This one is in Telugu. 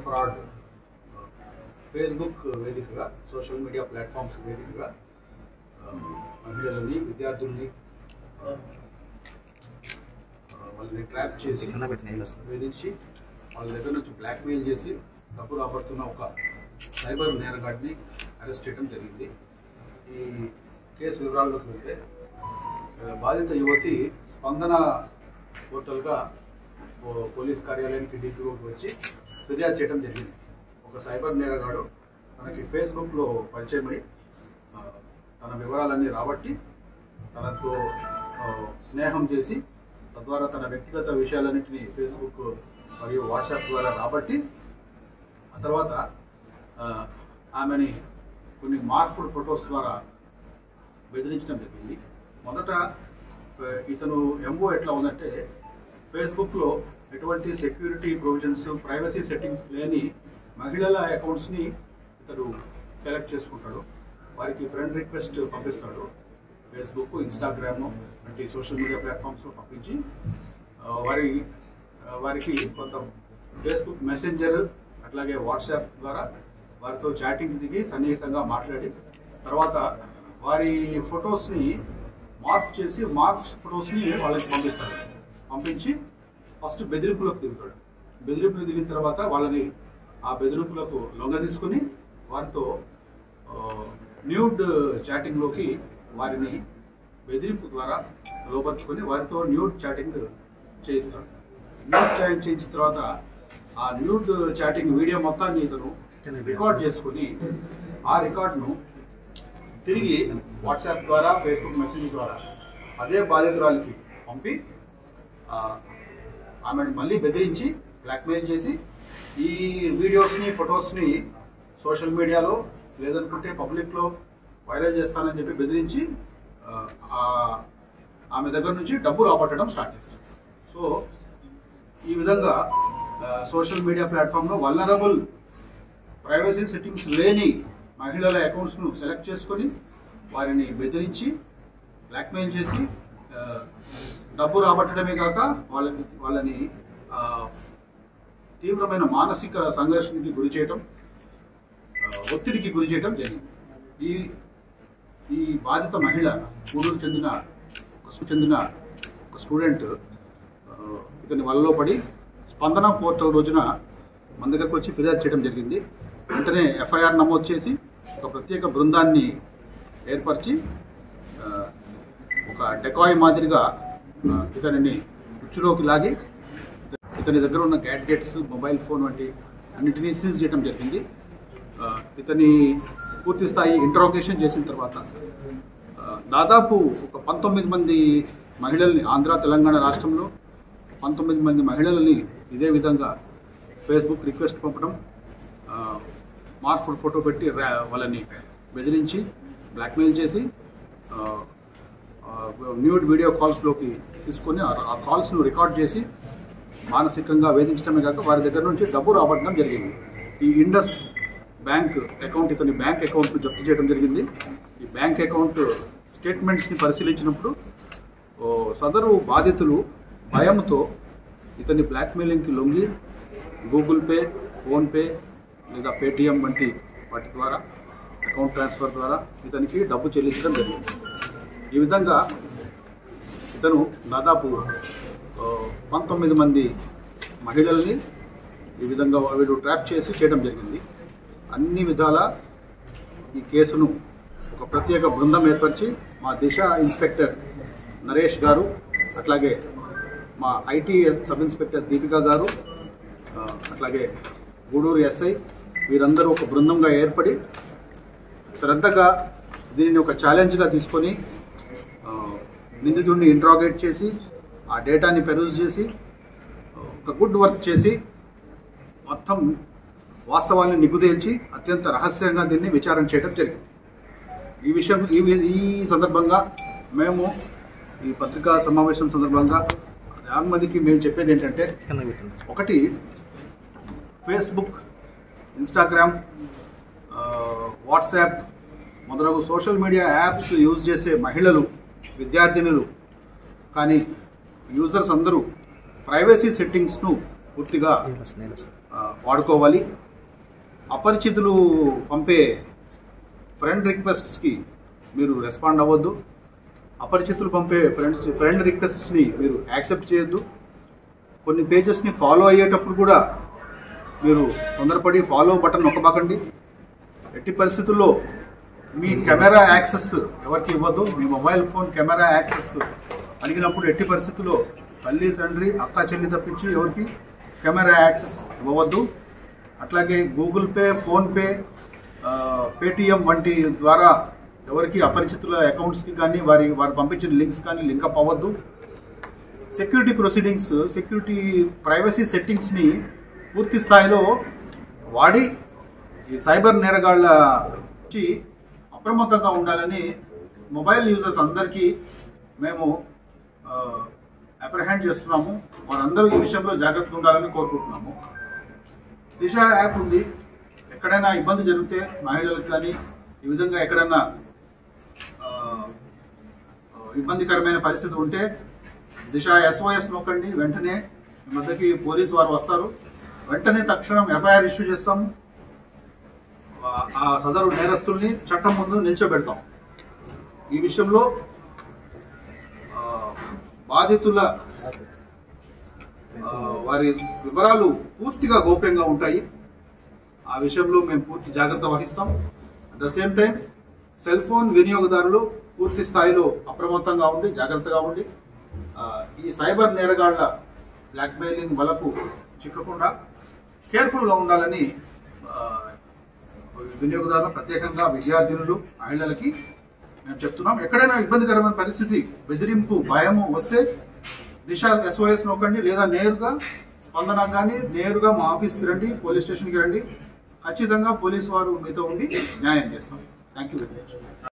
ఫ్రాడ్ ఫేస్బుక్ వేదికగా సోషల్ మీడియా ప్లాట్ఫామ్స్ వేదికగా ఆ, మహిళలని విద్యార్థుల్ని ఆ, ఆ, వాళ్ళని ట్రాప్ చేసి వేధించి వాళ్ళ దగ్గర నుంచి బ్లాక్మెయిల్ చేసి డబ్బు రాబడుతున్న ఒక సైబర్ నేరగాడిని అరెస్ట్ చేయడం జరిగింది ఈ కేసు వివరాల్లోకి వెళ్తే ఆ, బాధిత యువతి స్పందన పోర్టల్గా ఓ పోలీస్ కార్యాలయానికి డీపీఓకి వచ్చి ఫిర్యాదు చేయడం జరిగింది ఒక సైబర్ నేరగాడు తనకి ఫేస్బుక్లో పరిచయమై ఆ, తన వివరాలన్నీ రాబట్టి తనతో ఆ, స్నేహం చేసి తద్వారా తన వ్యక్తిగత విషయాలన్నింటినీ ఫేస్బుక్ మరియు వాట్సాప్ ద్వారా రాబట్టి ఆ తర్వాత ఆ, ఆమెని కొన్ని మార్ఫుడ్ ఫొటోస్ ద్వారా బెదిరించడం జరిగింది మొదట ఆ, ఇతను ఎంఓ ఎట్లా ఉందంటే ఫేస్బుక్లో ఎటువంటి సెక్యూరిటీ ప్రొవిజన్స్ ప్రైవసీ సెట్టింగ్స్ లేని మహిళల అకౌంట్స్ని ఇతడు సెలెక్ట్ చేసుకుంటాడు వారికి ఫ్రెండ్ రిక్వెస్ట్ పంపిస్తాడు ఫేస్బుక్ ఇన్స్టాగ్రామ్ వంటి సోషల్ మీడియా ప్లాట్ఫామ్స్లో పంపించి ఆ, వారి ఆ, వారికి కొంత ఫేస్బుక్ మెసెంజర్ అట్లాగే వాట్సాప్ ద్వారా వారితో చాటింగ్ దిగి సన్నిహితంగా మాట్లాడి తర్వాత వారి ఫొటోస్ని మార్ఫ్ చేసి మార్ఫ్ ఫొటోస్ని వాళ్ళకి పంపిస్తాడు పంపించి ఫస్ట్ బెదిరింపులకు దిగుతాడు బెదిరింపులు దిగిన తర్వాత వాళ్ళని ఆ బెదిరింపులకు లొంగ తీసుకుని వారితో న్యూడ్ చాటింగ్లోకి వారిని బెదిరింపు ద్వారా లోపరుచుకొని వారితో న్యూడ్ చాటింగ్ చేయిస్తాడు న్యూడ్ చాటింగ్ చేయించిన తర్వాత ఆ న్యూడ్ చాటింగ్ వీడియో మొత్తాన్ని ఇతను రికార్డ్ చేసుకుని ఆ రికార్డును తిరిగి వాట్సాప్ ద్వారా ఫేస్బుక్ మెసేజ్ ద్వారా అదే బాధితురాలికి పంపి ఆ, ఆమెను మళ్ళీ బెదిరించి బ్లాక్మెయిల్ చేసి ఈ వీడియోస్ని ఫొటోస్ని సోషల్ మీడియాలో లేదనుకుంటే పబ్లిక్లో వైరల్ చేస్తానని చెప్పి బెదిరించి ఆ, ఆ, ఆమె దగ్గర నుంచి డబ్బు రాబట్టడం స్టార్ట్ చేస్తారు సో ఈ విధంగా సోషల్ మీడియా ప్లాట్ఫామ్లో వల్నరబుల్ ప్రైవసీ సెట్టింగ్స్ లేని మహిళల అకౌంట్స్ను సెలెక్ట్ చేసుకొని వారిని బెదిరించి బ్లాక్మెయిల్ చేసి ఆ, డబ్బు రాబట్టడమే కాక వాళ్ళని వాళ్ళని ఆ, తీవ్రమైన మానసిక సంఘర్షణకి గురి చేయటం ఆ, ఒత్తిడికి గురి చేయటం జరిగింది ఈ ఈ బాధిత మహిళ గూడూరు చెందిన ఒక చెందిన ఒక స్టూడెంట్ ఆ, ఇతని వలలో పడి స్పందన పోర్టల్ రోజున మన దగ్గరకు వచ్చి ఫిర్యాదు చేయడం జరిగింది వెంటనే ఎఫ్ఐఆర్ నమోదు చేసి ఒక ప్రత్యేక బృందాన్ని ఏర్పరిచి ఆ, ఒక డెకాయ్ మాదిరిగా ఆ, ఇతనిని ఉచ్చులోకి లాగి ఇతని దగ్గర ఉన్న గ్యాడ్గెట్స్ మొబైల్ ఫోన్ వంటి అన్నిటినీ సీజ్ చేయడం జరిగింది ఆ, ఇతని పూర్తి స్థాయి ఇంటరోగేషన్ చేసిన తర్వాత ఆ, దాదాపు ఒక పంతొమ్మిది మంది మహిళల్ని ఆంధ్ర తెలంగాణ రాష్ట్రంలో పంతొమ్మిది మంది మహిళలని ఇదే విధంగా ఫేస్బుక్ రిక్వెస్ట్ పంపడం ఆ, మార్ఫుడ్ ఫోటో పెట్టి రా- వాళ్ళని బెదిరించి బ్లాక్మెయిల్ చేసి ఆ, ఆ, న్యూడ్ వీడియో కాల్స్లోకి తీసుకొని ఆ ఆ కాల్స్ను రికార్డ్ చేసి మానసికంగా వేధించడమే కాక వారి దగ్గర నుంచి డబ్బు రాబట్టడం జరిగింది ఈ ఇండస్ బ్యాంక్ అకౌంట్ ఇతని బ్యాంక్ అకౌంట్ను జప్తు చేయడం జరిగింది ఈ బ్యాంక్ అకౌంట్ స్టేట్మెంట్స్ని పరిశీలించినప్పుడు ఓ, సదరు బాధితులు భయంతో ఇతని బ్లాక్మెయిలింగ్కి లొంగి గూగుల్ పే ఫోన్పే లేదా పేటిఎం వంటి వాటి ద్వారా అకౌంట్ ట్రాన్స్ఫర్ ద్వారా ఇతనికి డబ్బు చెల్లించడం జరిగింది ఈ విధంగా ఇతను దాదాపు ఆ, పంతొమ్మిది మంది మహిళల్ని ఈ విధంగా వీడు ట్రాప్ చేసి చేయడం జరిగింది అన్ని విధాల ఈ కేసును ఒక ప్రత్యేక బృందం ఏర్పరిచి మా దిశ ఇన్స్పెక్టర్ నరేష్ గారు అట్లాగే మా ఐటీ సబ్ ఇన్స్పెక్టర్ దీపిక గారు ఆ, అట్లాగే గూడూరు ఎస్ఐ వీరందరూ ఒక బృందంగా ఏర్పడి శ్రద్ధగా దీనిని ఒక ఛాలెంజ్గా తీసుకొని ఆ, నిందితుడిని ఇంట్రాగేట్ చేసి ఆ డేటాని పెరూజ్ చేసి ఒక గుడ్ వర్క్ చేసి మొత్తం వాస్తవాన్ని నిగుదేల్చి అత్యంత రహస్యంగా దీన్ని విచారణ చేయడం జరిగింది ఈ విషయం ఈ వి- ఈ సందర్భంగా మేము ఈ పత్రికా సమావేశం సందర్భంగా చాలా మందికి మేము చెప్పేది ఏంటంటే ఒకటి ఫేస్బుక్ ఇన్స్టాగ్రామ్ ఆ, వాట్సాప్ మొదలగు సోషల్ మీడియా యాప్స్ యూజ్ చేసే మహిళలు విద్యార్థినులు కానీ యూజర్స్ అందరూ ప్రైవసీ సెట్టింగ్స్ను పూర్తిగా ఆ, వాడుకోవాలి అపరిచితులు పంపే ఫ్రెండ్ రిక్వెస్ట్స్కి మీరు రెస్పాండ్ అవ్వద్దు అపరిచితులు పంపే ఫ్రెండ్స్ ఫ్రెండ్ రిక్వెస్ట్స్ని మీరు యాక్సెప్ట్ చేయొద్దు కొన్ని పేజెస్ని ఫాలో అయ్యేటప్పుడు కూడా మీరు తొందరపడి ఫాలో బటన్ నొక్కబాకండి ఎట్టి పరిస్థితుల్లో మీ కెమెరా యాక్సెస్ ఎవరికి ఇవ్వద్దు మీ మొబైల్ ఫోన్ కెమెరా యాక్సెస్ అడిగినప్పుడు ఎట్టి పరిస్థితుల్లో తల్లి తండ్రి అక్క చెల్లి తప్పించి ఎవరికి కెమెరా యాక్సెస్ ఇవ్వవద్దు అట్లాగే గూగుల్ పే ఫోన్పే పేటిఎం వంటి ద్వారా ఎవరికి అపరిచితుల అకౌంట్స్కి కానీ వారి వారు పంపించిన లింక్స్ కానీ లింకప్ అవ్వద్దు సెక్యూరిటీ ప్రొసీడింగ్స్ సెక్యూరిటీ ప్రైవసీ సెట్టింగ్స్ని పూర్తి స్థాయిలో వాడి ఈ సైబర్ నేరగాళ్ళ నుంచి అప్రమత్తంగా ఉండాలని మొబైల్ యూజర్స్ అందరికీ మేము అప్రహెండ్ చేస్తున్నాము వారందరూ ఈ విషయంలో జాగ్రత్తగా ఉండాలని కోరుకుంటున్నాము దిశ యాప్ ఉంది ఎక్కడైనా ఇబ్బంది జరిగితే మహిళలకు కానీ ఈ విధంగా ఎక్కడైనా ఆ, ఇబ్బందికరమైన పరిస్థితి ఉంటే దిశ ఎస్ఓఎస్ నొక్కండి వెంటనే మీ మధ్యకి పోలీసు వారు వస్తారు వెంటనే తక్షణం ఎఫ్ఐఆర్ ఇష్యూ చేస్తాము ఆ- ఆ సదరు నేరస్తుల్ని చట్టం ముందు నిల్చోబెడతాం ఈ విషయంలో ఆ, బాధితుల ఆ, వారి వివరాలు పూర్తిగా గోప్యంగా ఉంటాయి ఆ విషయంలో మేము పూర్తి జాగ్రత్త వహిస్తాం at the same time cell phone వినియోగదారులు పూర్తి స్థాయిలో అప్రమత్తంగా ఉండి జాగ్రత్తగా ఉండి ఆ, ఈ సైబర్ నేరగాళ్ల బ్లాక్మెయిలింగ్ వలకు చిక్కకుండా కేర్ఫుల్గా ఉండాలని ఆ, వినియోగదారులు ప్రత్యేకంగా విద్యార్థినులు మహిళలకి మేము చెప్తున్నాం ఎక్కడైనా ఇబ్బందికరమైన పరిస్థితి బెదిరింపు భయము వస్తే దిశ ఎస్ఓఎస్ నొక్కండి లేదా నేరుగా స్పందన కానీ నేరుగా మా ఆఫీస్కి రండి పోలీస్ స్టేషన్కి రండి ఖచ్చితంగా పోలీసు వారు మీతో ఉండి న్యాయం చేస్తాం థ్యాంక్ యూ వెరీ మచ్